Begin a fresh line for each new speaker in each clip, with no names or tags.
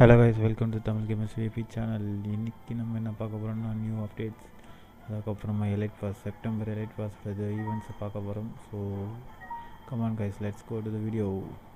Hello guys welcome to Tamil gamers VP channel இன்னைக்கு நம்ம என்ன பார்க்க போகிறோம்னா நியூ அப்டேட்ஸ் அதுக்கப்புறமா elite pass September elite pass இது ஈவெண்ட்ஸை பார்க்க போகிறோம் so come on guys let's go to the video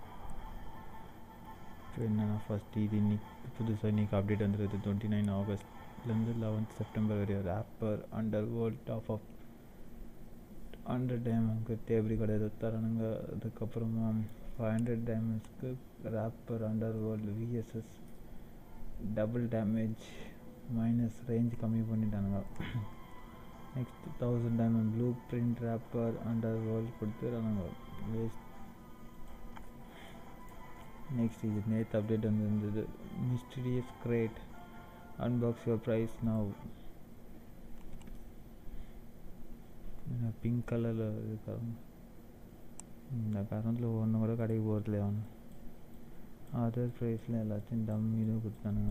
இப்போ என்னென்னா ஃபஸ்ட் இது இன்னைக்கு புதுசாக இன்றைக்கி அப்டேட் வந்துருக்குது டுவெண்ட்டி நைன் ஆகஸ்ட்லேருந்து லெவன்த் செப்டம்பர் வரையும் rapper underworld top of hundred டைமண்ட்க்கு டேபிள் கிடையாது தரானுங்க அதுக்கப்புறமா ஃபைவ் ஹண்ட்ரட் டைமண்ட்ஸ்க்கு rapper underworld VSS double damage minus range கம்மி பண்ணிட்டானுங்க next thousand diamond blueprint rapper underworld கொடுத்துறானுங்க வேஸ்ட் நெக்ஸ்ட் இது நேற்று அப்டேட் வந்துருந்தது mysterious great unbox your prize now pink கலரில் இருக்காங்க இந்த கரண்டில் ஒன்று கூட கடைக்கு போகிறதுல அவனு அதர் ப்ரைஸில் எல்லாத்தையும் டம்மி தான் கொடுத்தானுங்க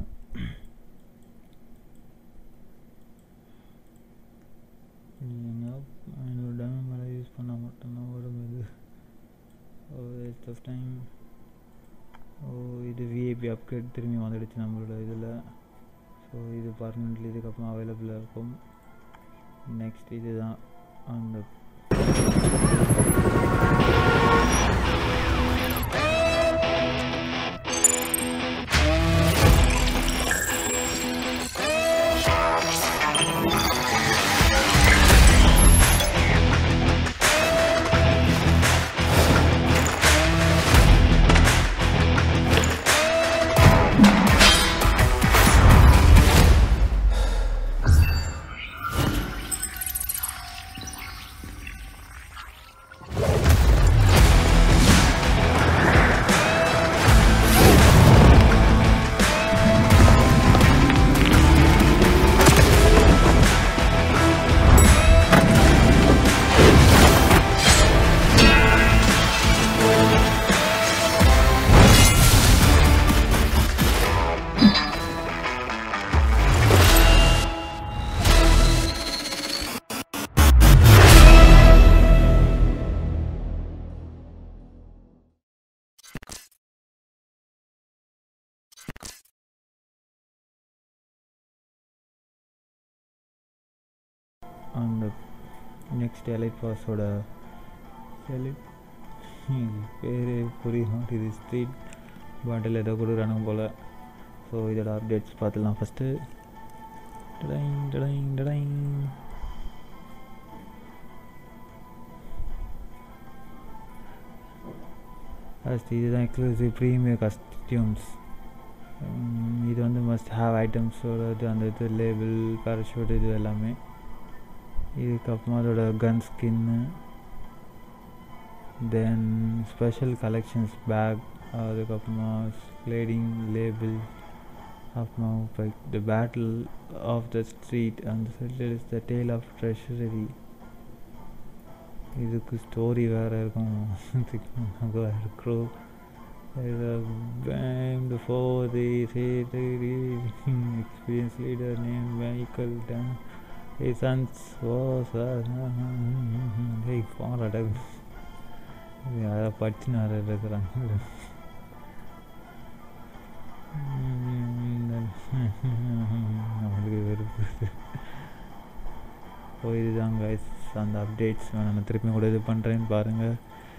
என்ன ஐநூறு டைம் மேலே யூஸ் பண்ணால் மட்டும்தான் வரும் இது வேஸ்ட் ஆஃப் டைம் ஓ இது விஐபி அப்கிரேட் திரும்பி வந்துடுச்சு நம்மளோட இதில் ஸோ இது பர்மனெண்ட்லி இதுக்கப்புறம் அவைலபிளாக இருக்கும் நெக்ஸ்ட் இது தான் அந்த அந்த நெக்ஸ்ட் எலைட் பாஸோட எலைட் பேர் புரிய மாட்டேது ஸ்ட்ரீட் பாட்டில் ஏதோ கொடுக்குறானுங்க போல் ஸோ இதோட அப்டேட்ஸ் பார்த்துலாம் ஃபஸ்ட்டு டடைங் டடைங் டடைங் ஃபஸ்ட் இதுதான் எக்ஸ்க்ளூசிவ் ப்ரீமியர் கஸ்டியூம்ஸ் இது வந்து மஸ்ட் ஹாவ் ஐட்டம்ஸோட இது அந்த இது லேபிள் பேராஷூட் இது எல்லாமே இதுக்கப்புறமா அதோட gun skin then special collections pack அதுக்கப்புறமா ஸ்லேடிங் லேபிள் அப்புறமா the battle of the street அந்த சைடில் is the tale of treasury இதுக்கு ஸ்டோரி வேறு இருக்கும் இருக்கிறோம் blamed for the experience leader named Michael Dunn. His sons was hey, போராட யாராவது படிச்சுன்னு வேறு இருக்கிறாங்க நம்மளுக்கு வெறுப்பு போயிதுதான் கைஸ் அந்த அப்டேட்ஸ் நான் திருப்பி கூட இது பண்ணுறேன்னு பாருங்கள்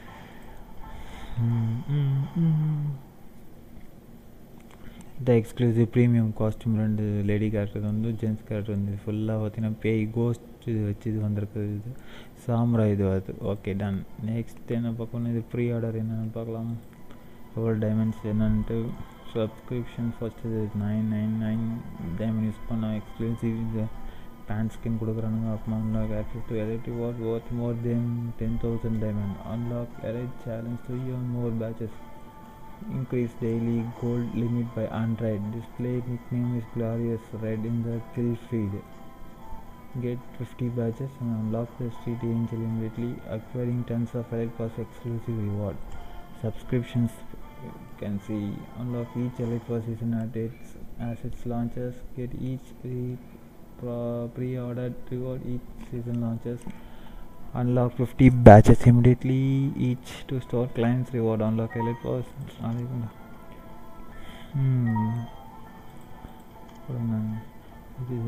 த எக்ஸ்க்ளூசிவ் ப்ரீமியம் காஸ்டியூம் ரெண்டு லேடி கேரக்டர் வந்து ஜென்ஸ் கேரக்டர் வந்து ஃபுல்லாக பார்த்தீங்கன்னா பேய் கோஸ்ட் இது வச்சு இது வந்திருக்குது இது சாம்ரா இது வருது ஓகே டன் நெக்ஸ்ட் என்ன பார்க்கணும் இது ப்ரீ ஆர்டர் என்னென்னு பார்க்கலாம் எவ்வளோ டைமண்ட்ஸ் என்னன்ட்டு சப்ஸ்கிரிப்ஷன் ஃபஸ்ட் இது nine nine nine diamond use பண்ண எக்ஸ்க்ளூசிவ் இது பேண்ட் ஸ்கின் கொடுக்குறானுங்க அப்புறமா unlock access to electric what worth more then ten thousand diamond unlock elite challenge to you more badges increase daily gold limit by Android. Display nickname is Glorious Red in the kill feed. Get 50 badges and unlock the Street Angel immediately, acquiring tons of Elite Pass exclusive reward. Subscriptions you can see unlock each Elite Pass season at its as its launches. Get each pre- pro- pre-ordered reward each season launches. unlock 50 batches immediately each to store clients reward unlock elite pass hmm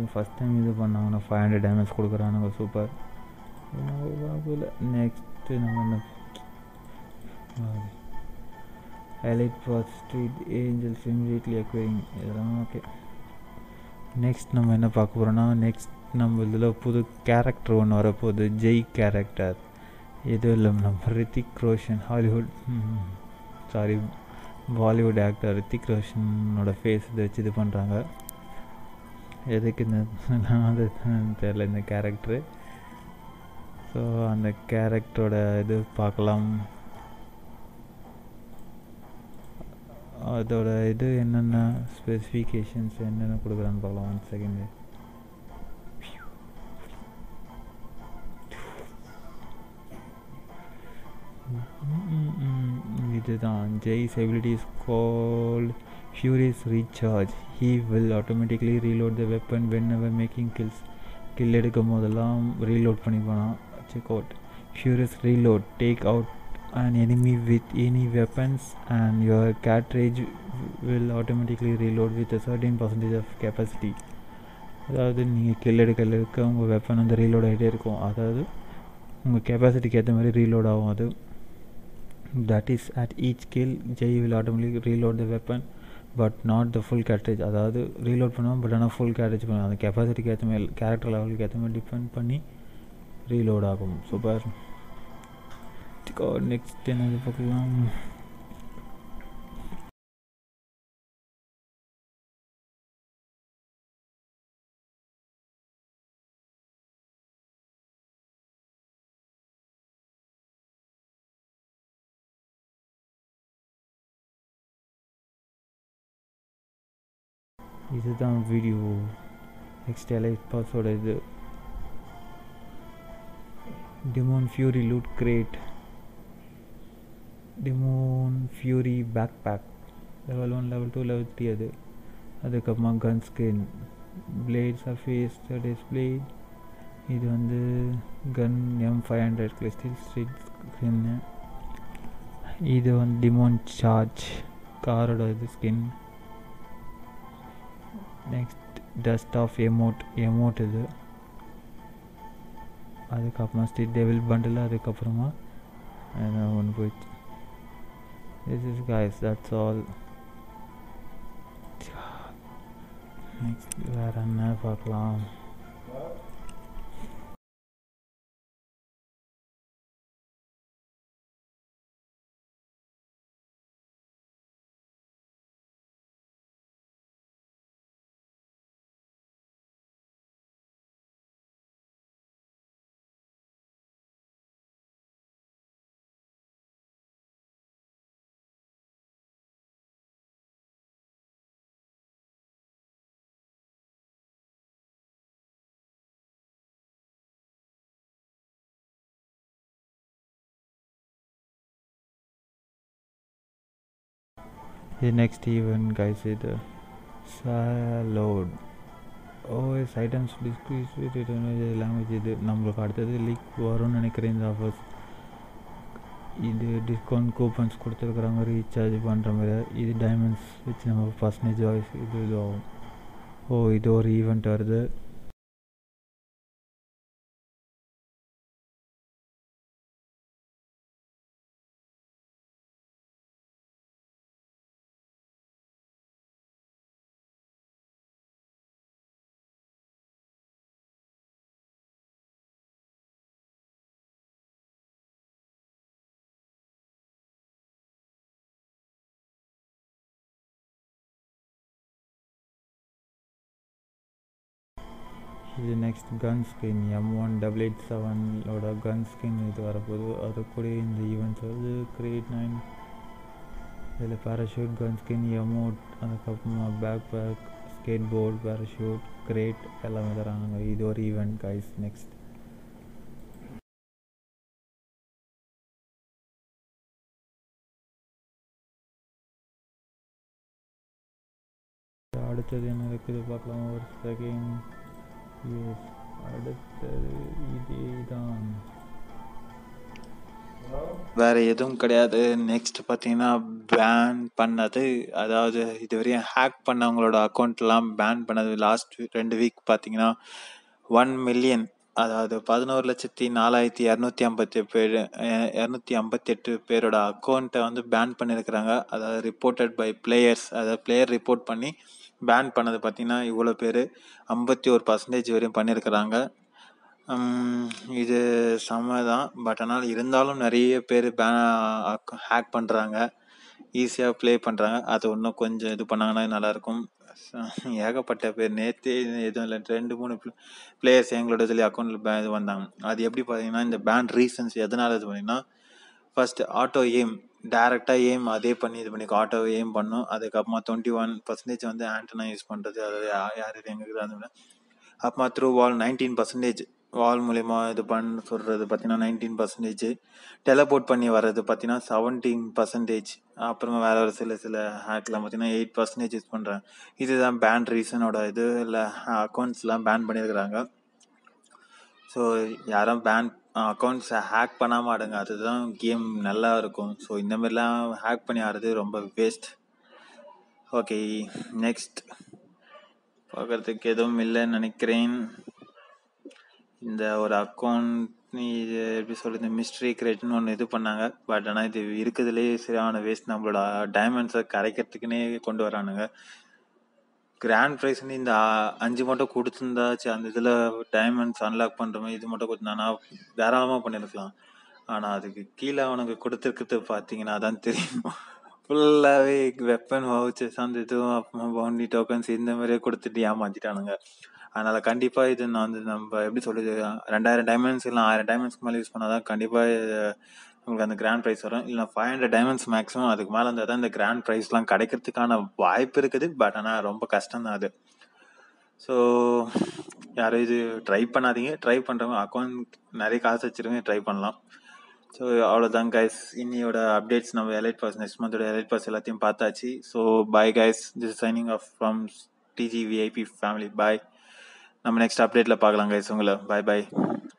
first time இது பண்ணாங்கன்னா five hundred damage கொடுக்குறானுங்க super next நம்ம என்ன elite pass street angels immediately acquiring இதெல்லாம் okay next நம்ம என்ன பார்க்க போகிறோன்னா நெக்ஸ்ட் நம்ம இதில் புது கேரக்டர் ஒன்று வரப்போகுது ஜெய் கேரக்டர் எதுவும் இல்லை நம்ம Hrithik Roshan Hollywood sorry Bollywood actor Hrithik ரோஷனோட ஃபேஸ் இதை வச்சு இது பண்ணுறாங்க எதுக்கு இந்த அது தெரில இந்த கேரக்டரு ஸோ அந்த கேரக்டரோட இது பார்க்கலாம் அதோட இது என்னென்ன ஸ்பெசிஃபிகேஷன்ஸ் என்னென்ன கொடுக்குறான்னு பார்க்கலாம் ஒன் செகண்ட் இதுதான் Jai's ability is called furious recharge he will automatically reload the weapon whenever making kills kill எடுக்கும் போதெல்லாம் ரீலோட் பண்ணி போனால் check out furious reload take out an enemy with any weapons and your cartridge will automatically reload with a certain percentage of capacity அதாவது நீங்கள் kill எடுக்க எடுக்க உங்கள் weapon வந்து ரீலோட் ஆகிட்டே இருக்கும் அதாவது உங்கள் கெப்பாசிட்டிக்கு ஏற்ற மாதிரி ரீலோட் ஆகும் அது that is at each kill they will automatic reload the weapon but not the full cartridge அதாவது ரீலோட் பண்ணுவோம் பட் ஆனால் ஃபுல் கேட்ரேஜ் பண்ணுவோம் அந்த கெப்பாசிட்டிக்கு ஏற்ற மாதிரி கேரக்டர் லெவலுக்கு ஏற்ற மாதிரி டிபெண்ட் பண்ணி ரீலோட் ஆகும் சூப்பர் நெக்ஸ்ட் என்னது பார்க்கலாம் இதுதான் வீடியோ நெக்ஸ்ட் எலைட் பாஸோட இது demon fury loot crate demon fury backpack level one level two level three அது அதுக்கப்புறமா gun skin plate surface displayed இது வந்து gun M five hundred crystal street ஸ்கின்னு இது வந்து டிமோன் சார்ஜ் காரோட இது skin next dust off emote emote இது அதுக்கப்புறமா ஸ்ட்ரீட் டெவில் பண்டில் அதுக்கப்புறமா ஒன்று போயிடுச்சு this is guys that's all next வேற என்ன பார்க்கலாம் இது நெக்ஸ்ட் ஈவெண்ட் கைஸ் இது சாலோட் ஓஎஸ் ஐட்டம்ஸ் டிஸ்கிரிஸ் லாங்குவேஜ் இது நம்மளுக்கு அடுத்தது லீக் வரும்னு நினைக்கிறேன் இந்த ஆஃபர்ஸ் இது டிஸ்கவுண்ட் கூப்பன்ஸ் கொடுத்துருக்குறாங்க ரீசார்ஜ் பண்ணுற மாதிரி இது டைமண்ட்ஸ் வச்சு நம்ம பர்சன்டேஜ் வாய்ஸ் இது இது ஆகும் ஓ இது ஒரு ஈவெண்ட் வருது இது next gun skin M one double eight செவனோட கன் ஸ்கின் இது வரப்போகுது அது கூட இந்த ஈவெண்ட்ஸ் வந்து கிரியேட் நைன் இதில் பேராஷூட் கன் ஸ்கின் எமோட் அதுக்கப்புறமா backpack skateboard parachute crate எல்லாமே தராங்க இது ஒரு ஈவெண்ட் கைஸ் நெக்ஸ்ட் அடுத்தது என்ன இருக்குது பார்க்கலாம் ஒரு செகண்ட் எஸ் அடுத்தது இதே தான் வேற எதுவும் கிடையாது நெக்ஸ்ட் பார்த்தீங்கன்னா பேன் பண்ணது அதாவது இதுவரையும் ஹேக் பண்ணவங்களோட அக்கௌண்ட்லாம் பேன் பண்ணது லாஸ்ட் ரெண்டு வீக் பார்த்தீங்கன்னா ஒன் மில்லியன் அதாவது பதினோரு லட்சத்தி நாலாயிரத்தி இரநூத்தி ஐம்பத்தி பேர் இரநூத்தி ஐம்பத்தெட்டு பேரோட அக்கௌண்ட்டை வந்து பேன் பண்ணியிருக்கிறாங்க அதாவது ரிப்போர்ட்டட் பை பிளேயர்ஸ் அதாவது பிளேயர் ரிப்போர்ட் பண்ணி பேன் பண்ணது பார்த்தீங்கன்னா இவ்வளோ பேர் ஐம்பத்தி ஒரு பர்சன்டேஜ் வரையும் பண்ணியிருக்கிறாங்க உம், இது செம்ம தான் பட் ஆனால் இருந்தாலும் நிறைய பேர் பே ஹேக் பண்ணுறாங்க ஈஸியாக ப்ளே பண்ணுறாங்க அது இன்னும் கொஞ்சம் இது பண்ணாங்கன்னா நல்லாயிருக்கும் ஏகப்பட்ட பேர் நேற்றே எதுவும் இல்லை ரெண்டு மூணு பிளேயர்ஸ் எங்களோட இதில் அக்கௌண்ட்டில் பே இது வந்தாங்க அது எப்படி பார்த்தீங்கன்னா இந்த பேன் ரீசன்ஸ் எதனால இது பண்ணிங்கன்னா ஃபர்ஸ்ட் ஆட்டோ எய்ம் டேரெக்டாக எய்ம் அதே பண்ணி இது பண்ணி ஆட்டோ எய்ம் பண்ணும் அதுக்கப்புறமா டுவெண்ட்டி ஒன் பர்சன்டேஜ் வந்து ஆண்டனா யூஸ் பண்ணுறது அதாவது யா- யார் இது எங்களுக்கு அது அப்புறமா through wall nineteen percentage wall மூலிமா இது பண்ண சொல்கிறது பார்த்தீங்கன்னா நைன்டீன் பர்சன்டேஜ் டெலபோர்ட் பண்ணி வர்றது பார்த்தீங்கன்னா செவன்டீன் பர்சன்டேஜ் அப்புறமா வேற ஒரு சில சில ஹேக்லாம் பார்த்தீங்கன்னா எயிட் பர்சன்டேஜ் யூஸ் பண்ணுறாங்க இதுதான் பேன் ரீசனோட இது இல்லை அக்கௌண்ட்ஸ்லாம் பேன் பண்ணியிருக்கிறாங்க ஸோ யாரும் பேன் அக்கௌண்ட்ஸை ஹேக் பண்ணாமல் ஆடுங்க அதுதான் கேம் நல்லா இருக்கும் ஸோ இந்த மாதிரிலாம் ஹேக் பண்ணி ஆடுறது ரொம்ப வேஸ்ட் ஓகே நெக்ஸ்ட் பார்க்கறதுக்கு எதுவும் இல்லைன்னு நினைக்கிறேன் இந்த ஒரு அக்கௌண்ட் இது எப்படி சொல்கிறது மிஸ்ட்ரி கிரியேட்னு ஒன்று இது பண்ணாங்க பட் ஆனால் இது இருக்கிறதுலேயே சரியான வேஸ்ட் நம்மளோட டைமண்ட்ஸை கரைக்கிறதுக்குன்னே கொண்டு வரானுங்க கிராண்ட் ப்ரைஸ்னு இந்த ஆ- அஞ்சு மட்டும் கொடுத்துருந்தாச்சு அந்த இதில் டைமண்ட்ஸ் அன்லாக் பண்ணுற மாதிரி இது மட்டும் கொடுத்தானா தாராளமாக பண்ணியிருக்கலாம் ஆனால் அதுக்கு கீழே அவனுக்கு கொடுத்துருக்கிறது பார்த்தீங்கன்னா தான் தெரியும் ஃபுல்லாகவே வெப்பன் வவுச்சர்ஸ் அந்த இதுவும் அப்புறமா பவுண்டி டோக்கன்ஸ் இந்த மாதிரியே கொடுத்துட்டு ஏமாத்திட்டானுங்க அதனால் கண்டிப்பாக இது நான் வந்து நம்ம எப்படி சொல்கிறது ரெண்டாயிரம் டைமண்ட்ஸ் இல்லை ஆயிரம் டைமண்ட்ஸ்க்கு மேலே யூஸ் பண்ணால் தான் கண்டிப்பாக உங்களுக்கு அந்த கிராண்ட் ப்ரைஸ் வரும் இல்லை ஃபைவ் ஹண்ட்ரட் டைமண்ட்ஸ் மேக்ஸிமம் அதுக்கு மேலே இருந்தால் தான் இந்த கிராண்ட் ப்ரைஸ்லாம் கிடைக்கிறதுக்கான வாய்ப்பு இருக்குது பட் ஆனால் ரொம்ப கஷ்டம் தான் அது ஸோ யாரும் இது ட்ரை பண்ணாதீங்க ட்ரை பண்ணுறவங்க அக்கௌண்ட் நிறைய காசு வச்சுருங்க ட்ரை பண்ணலாம் ஸோ அவ்வளோதான் கைஸ் இன்னியோட அப்டேட்ஸ் நம்ம எலைட் பாஸ் நெக்ஸ்ட் மந்தோட எலைட் பாஸ் எல்லாத்தையும் பார்த்தாச்சு so bye guys this signing off from DG VIP family bye நம்ம நெக்ஸ்ட் அப்டேட்டில் பார்க்கலாம் கைஸ் உங்களை பாய் பாய்